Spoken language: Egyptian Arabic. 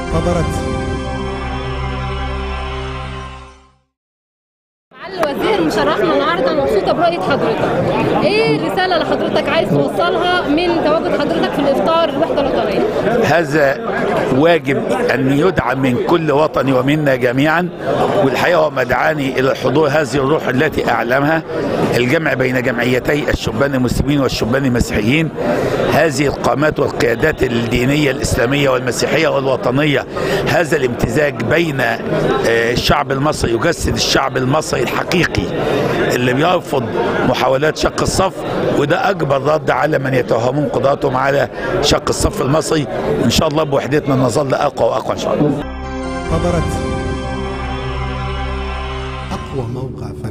انتظرت معالي الوزير مشرفنا النهارده مبسوطه برؤيه حضرتك. ايه الرساله اللي حضرتك عايز توصلها من تواجد حضرتك في الافطار الوحده الوطنيه؟ هذا واجب أن يدعم من كل وطني ومنا جميعا والحقيقة هو مدعاني إلى حضور هذه الروح التي أعلمها الجمع بين جمعيتي الشبان المسلمين والشبان المسيحيين هذه القامات والقيادات الدينية الإسلامية والمسيحية والوطنية هذا الامتزاج بين آه، الشعب المصري يجسد الشعب المصري الحقيقي اللي بيرفض محاولات شق الصف وده أكبر رد على من يتوهمون قدراتهم على شق الصف المصري إن شاء الله بوحدتنا نظل أقوى وأقوى إن شاء الله انتظرت أقوى موقع